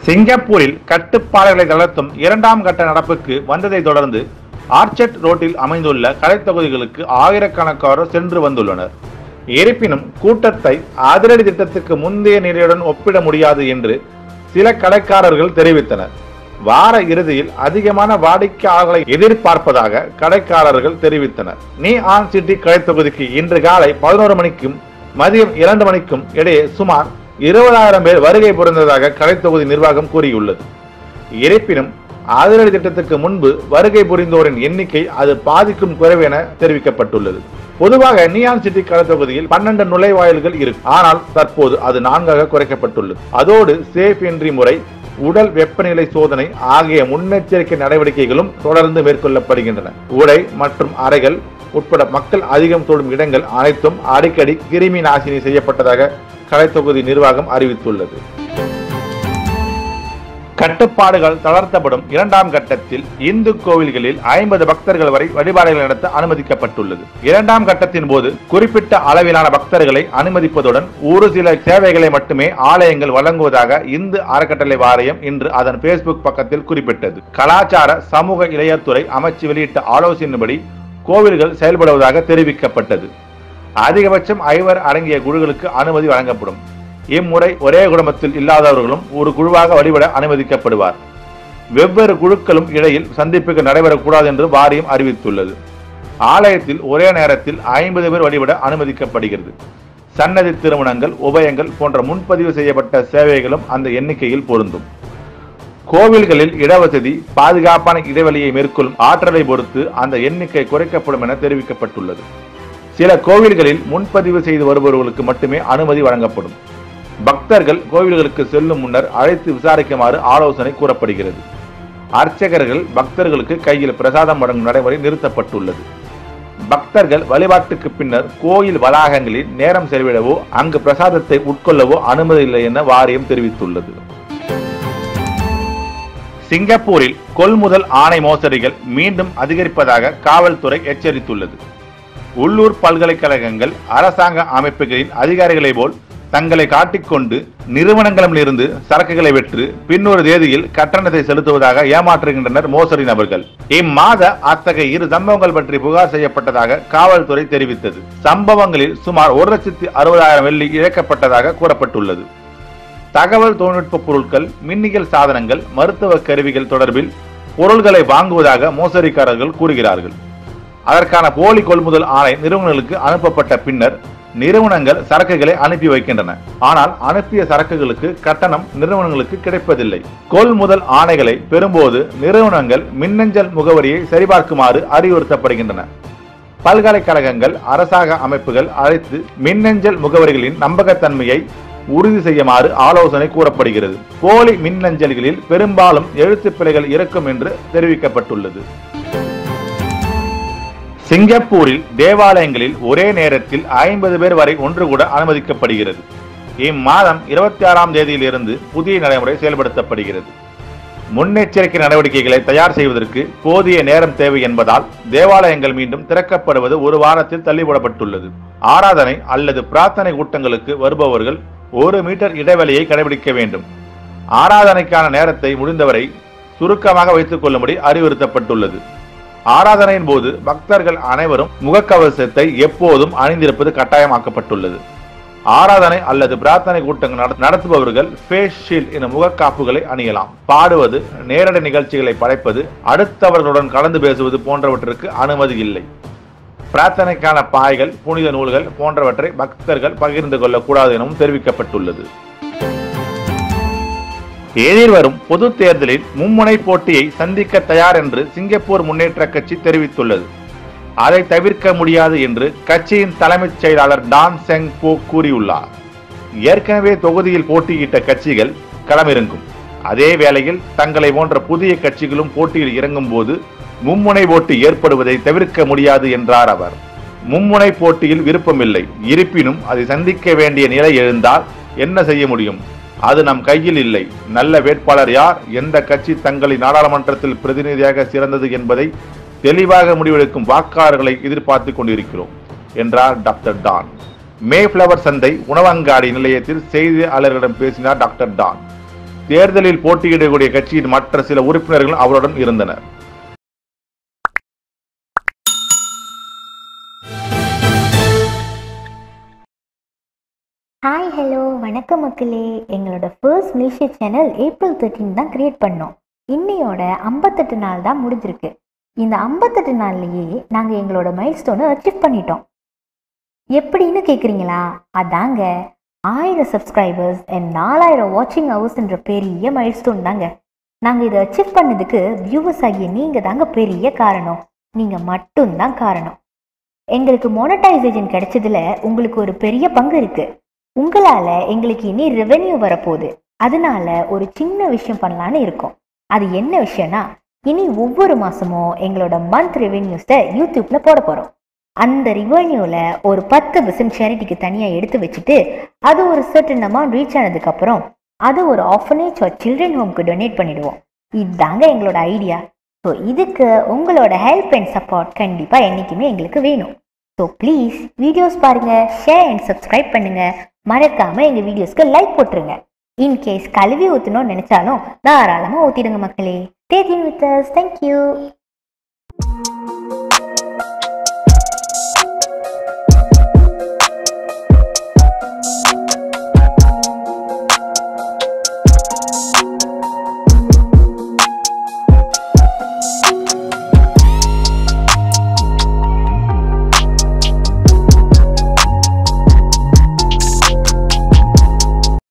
சிங்கப்பூரில் கட்டுப்பாடுகளை தளர்த்தும் இரண்டாம் கட்ட நடப்புக்கு வந்ததை தொடர்ந்து ஆர்ச்சர்ட் ரோட்டில் அமைந்துள்ள கடைத் தொகுதிகளுக்கு ஆயிரக்கணக்கானோர் சென்று வந்துள்ளனர் இருப்பினும் கூட்டத்தை அதிரடி திட்டத்துக்கு முந்தைய நிலையுடன் ஒப்பிட முடியாது என்று சில கடைக்காரர்கள் தெரிவித்தனர் வார இறுதியில் அதிகமான வாடிக்கையாளர்களை எதிர்பார்ப்பதாக கடைக்காரர்கள் தெரிவித்தனர் நீ ஆன் சிட்டி கடைத் தொகுதிக்கு இன்று காலை பதினோரு மணிக்கும் மதியம் இரண்டு மணிக்கும் இடையே சுமார் இருபதாயிரம் பேர் வருகை புரிந்ததாக கடைத் தொகுதி நிர்வாகம் கூறியுள்ளது இருப்பினும் அதிரடி திட்டத்துக்கு முன்பு வருகை புரிந்தோரின் எண்ணிக்கை அது பாதிக்கும் குறைவு என தெரிவிக்கப்பட்டுள்ளது பொதுவாக நியான் சிட்டி கடைத் தொகுதியில் பன்னெண்டு நுழைவாயில்கள் இருக்கும் ஆனால் தற்போது அது நான்காக குறைக்கப்பட்டுள்ளது அதோடு சேஃப் என்ட்ரி முறை உடல் வெப்பநிலை சோதனை ஆகிய முன்னெச்சரிக்கை நடவடிக்கைகளும் தொடர்ந்து மேற்கொள்ளப்படுகின்றன உடை மற்றும் அறைகள் உட்பட மக்கள் அதிகம் தொடும் இடங்கள் அனைத்தும் அடிக்கடி கிருமி நாசினி செய்யப்பட்டதாக கலைத்தொகுதி நிர்வாகம் அறிவித்துள்ளது கட்டுப்பாடுகள் தளர்த்தப்படும் இரண்டாம் கட்டத்தில் இந்து கோவில்களில் ஐம்பது பக்தர்கள் வரை வழிபாடுகள் நடத்த அனுமதிக்கப்பட்டுள்ளது இரண்டாம் கட்டத்தின் போது குறிப்பிட்ட அளவிலான பக்தர்களை அனுமதிப்பதுடன் ஒரு சில சேவைகளை மட்டுமே ஆலயங்கள் வழங்குவதாக இந்து அறக்கட்டளை வாரியம் இன்று அதன் பேஸ்புக் பக்கத்தில் குறிப்பிட்டது கலாச்சார சமூக இளையத்துறை அமைச்சு வெளியிட்ட ஆலோசனைப்படி கோவில்கள் செயல்படுவதாக தெரிவிக்கப்பட்டது அதிகபட்சம் ஐவர் அடங்கிய குழுக்களுக்கு அனுமதி வழங்கப்படும் இம்முறை ஒரே குடும்பத்தில் இல்லாதவர்களும் ஒரு குழுவாக வழிபட அனுமதிக்கப்படுவார் வெவ்வேறு குழுக்களும் இடையில் சந்திப்புகள் நடைபெறக்கூடாது என்று வாரியம் அறிவித்துள்ளது ஆலயத்தில் ஒரே நேரத்தில் ஐம்பது பேர் வழிபட அனுமதிக்கப்படுகிறது சன்னதி திருமணங்கள் உபயங்கள் போன்ற முன்பதிவு செய்யப்பட்ட சேவைகளும் அந்த எண்ணிக்கையில் பொருந்தும் கோவில்களில் இடவசதி பாதுகாப்பான இடைவெளியை மேற்கொள்ளும் ஆற்றலை பொறுத்து அந்த எண்ணிக்கை குறைக்கப்படும் என தெரிவிக்கப்பட்டுள்ளது சில கோவில்களில் முன்பதிவு செய்து வருபவர்களுக்கு மட்டுமே அனுமதி வழங்கப்படும் பக்தர்கள் கோவில்களுக்கு செல்லும் முன்னர் அழைத்து விசாரிக்குமாறு ஆலோசனை கூறப்படுகிறது அர்ச்சகர்கள் பக்தர்களுக்கு கையில் பிரசாதம் வழங்கும் நடைமுறை நிறுத்தப்பட்டுள்ளது பக்தர்கள் வழிபாட்டுக்கு பின்னர் கோயில் வளாகங்களில் நேரம் செலவிடவோ அங்கு பிரசாதத்தை உட்கொள்ளவோ அனுமதி இல்லை என வாரியம் தெரிவித்துள்ளது சிங்கப்பூரில் கொள்முதல் ஆணை மோசடிகள் மீண்டும் அதிகரிப்பதாக காவல்துறை எச்சரித்துள்ளது உள்ளூர் பல்கலைக்கழகங்கள் அரசாங்க அமைப்புகளின் அதிகாரிகளை போல் தங்களை காட்டிக்கொண்டு நிறுவனங்களிலிருந்து சரக்குகளை வெற்று பின்னொரு தேதியில் கட்டணத்தை செலுத்துவதாக ஏமாற்றுகின்றனர் மோசடி நபர்கள் இம்மாத அத்தகைய இரு சம்பவங்கள் பற்றி புகார் செய்யப்பட்டதாக காவல்துறை தெரிவித்தது சம்பவங்களில் சுமார் ஒரு லட்சத்தி அறுபதாயிரம் வெள்ளி இழக்கப்பட்டதாக கூறப்பட்டுள்ளது தகவல் தொழில்நுட்ப பொருட்கள் மின்னியல் சாதனங்கள் மருத்துவ கருவிகள் தொடர்பில் பொருள்களை வாங்குவதாக மோசடிக்காரர்கள் கூறுகிறார்கள் அதற்கான போலி கொள்முதல் ஆணை நிறுவனங்களுக்கு அனுப்பப்பட்ட பின்னர் நிறுவனங்கள் சரக்குகளை அனுப்பி வைக்கின்றன ஆனால் அனுப்பிய சரக்குகளுக்கு கட்டணம் நிறுவனங்களுக்கு கிடைப்பதில்லை கொள்முதல் ஆணைகளை பெறும்போது நிறுவனங்கள் மின்னஞ்சல் முகவரியை சரிபார்க்குமாறு அறிவுறுத்தப்படுகின்றன பல்கலைக்கழகங்கள் அரசாங்க அமைப்புகள் அழைத்து மின்னஞ்சல் முகவரிகளின் நம்பகத்தன்மையை உறுதி செய்யுமாறு ஆலோசனை கூறப்படுகிறது போலி மின்னஞ்சல்களில் பெரும்பாலும் எழுத்துப் பிழைகள் இருக்கும் என்று தெரிவிக்கப்பட்டுள்ளது சிங்கப்பூரில் தேவாலயங்களில் ஒரே நேரத்தில் ஐம்பது பேர் வரை ஒன்று கூட அனுமதிக்கப்படுகிறது இம்மாதம் இருபத்தி ஆறாம் தேதியிலிருந்து புதிய நடைமுறை செயல்படுத்தப்படுகிறது முன்னெச்சரிக்கை நடவடிக்கைகளை தயார் செய்வதற்கு போதிய நேரம் தேவை என்பதால் தேவாலயங்கள் மீண்டும் திறக்கப்படுவது ஒரு வாரத்தில் தள்ளிவிடப்பட்டுள்ளது ஆராதனை அல்லது பிரார்த்தனை கூட்டங்களுக்கு வருபவர்கள் ஒரு மீட்டர் இடைவெளியை கடைபிடிக்க வேண்டும் ஆராதனைக்கான நேரத்தை முடிந்தவரை சுருக்கமாக வைத்துக் கொள்ளும்படி அறிவுறுத்தப்பட்டுள்ளது ஆராதனையின் போது பக்தர்கள் அனைவரும் முகக்கவசத்தை எப்போதும் அணிந்திருப்பது கட்டாயமாக்கப்பட்டுள்ளது ஆராதனை அல்லது பிரார்த்தனை கூட்டங்கள் நட- நடத்துபவர்கள் ஃபேஸ் ஷீல்ட் என முகக்காப்புகளை அணியலாம் பாடுவது நேரடி நிகழ்ச்சிகளை படைப்பது அடுத்தவர்களுடன் கலந்து பேசுவது போன்றவற்றிற்கு அனுமதி இல்லை பிரார்த்தனைக்கான பாய்கள் புனித நூல்கள் போன்றவற்றை பக்தர்கள் பகிர்ந்து கொள்ளக்கூடாது எனவும் தெரிவிக்கப்பட்டுள்ளது எதிர்வரும் பொது தேர்தலில் மும்முனை போட்டியை சந்திக்க தயார் என்று சிங்கப்பூர் முன்னேற்ற கட்சி தெரிவித்துள்ளது அதை தவிர்க்க முடியாது என்று கட்சியின் தலைமைச் செயலாளர் டான் செங் போ கூறியுள்ளார் ஏற்கனவே தொகுதியில் போட்டியிட்ட கட்சிகள் களமிறங்கும் அதே வேளையில் தங்களை போன்ற புதிய கட்சிகளும் போட்டியில் இறங்கும் போது மும்முனை போட்டி ஏற்படுவதை தவிர்க்க முடியாது என்றார் அவர் மும்முனை போட்டியில் விருப்பமில்லை இருப்பினும் அதை சந்திக்க வேண்டிய நிலை எழுந்தால் என்ன செய்ய முடியும் அது நம் கையில் இல்லை நல்ல வேட்பாளர் யார் எந்த கட்சி தங்களை நாடாளுமன்றத்தில் பிரதிநிதியாக சிறந்தது என்பதை தெளிவாக முடிவெடுக்கும் வாக்காளர்களை எதிர்பார்த்து கொண்டிருக்கிறோம் என்றார் டாக்டர் டான் மேஃப்ளவர் சந்தை உணவங்காடி நிலையத்தில் செய்தியாளர்களிடம் பேசினார் டாக்டர் டான் தேர்தலில் போட்டியிடக்கூடிய கட்சியின் மற்ற சில உறுப்பினர்களும் அவருடன் இருந்தனர் ஹாய் ஹலோ வணக்கம் மக்களே எங்களோட ஃபர்ஸ்ட் மிலிஷியா சேனல் ஏப்ரல் தேர்ட்டீன் தான் கிரியேட் பண்ணோம் இன்னையோட ஐம்பத்தெட்டு நாள் தான் முடிஞ்சிருக்கு இந்த ஐம்பத்தெட்டு நாள்லயே நாங்கள் எங்களோட மைல் ஸ்டோனை அச்சீவ் பண்ணிட்டோம் எப்படின்னு கேட்குறீங்களா அதாங்க ஆயிரம் சப்ஸ்கிரைபர்ஸ் அண்ட் நாலாயிரம் வாட்சிங் ஹவர்ஸ்ன்ற பெரிய மைல் ஸ்டோன் தாங்க நாங்கள் இதை அச்சீவ் பண்ணதுக்கு வியூவர்ஸ் ஆகிய நீங்கள் தாங்க பெரிய காரணம் நீங்கள் மட்டும்தான் காரணம் எங்களுக்கு மோனடைசேஷன் கிடைச்சதுல உங்களுக்கு ஒரு பெரிய பங்கு இருக்கு உங்களால எங்களுக்கு இனி ரெவென்யூ வரப்போகுது அதனால ஒரு சின்ன விஷயம் பண்ணலான்னு இருக்கோம் அது என்ன விஷயம்னா இனி ஒவ்வொரு மாசமும் எங்களோட மந்த் ரெவென்யூஸை யூடியூப்ல போட போறோம் அந்த ரெவென்யூல ஒரு பத்து பர்சன்ட் சேரிட்டிக்கு தனியா எடுத்து வச்சுட்டு அது ஒரு சர்டன் அமௌண்ட் ரீச் ஆனதுக்கு அப்புறம் அது ஒரு ஆஃபனேஜ் ஆர் சில்ட்ரன் ஹோம்க்கு டொனேட் பண்ணிடுவோம் இதுதாங்க எங்களோட ஐடியா ஸோ இதுக்கு உங்களோட ஹெல்ப் அண்ட் சப்போர்ட் கண்டிப்பாக என்றைக்குமே எங்களுக்கு வேணும் ஸோ ப்ளீஸ் வீடியோஸ் பாருங்க ஷேர் அண்ட் சப்ஸ்கிரைப் பண்ணுங்க மறக்காம எங்க வீடியோஸ்க்கு லைக் போட்டுருங்க இன்கேஸ் கழுவி ஊற்றணும்னு நினைச்சாலும் தாராளமாக ஊற்றிடுங்க மக்களே தேதின் வித் தேங்க்யூ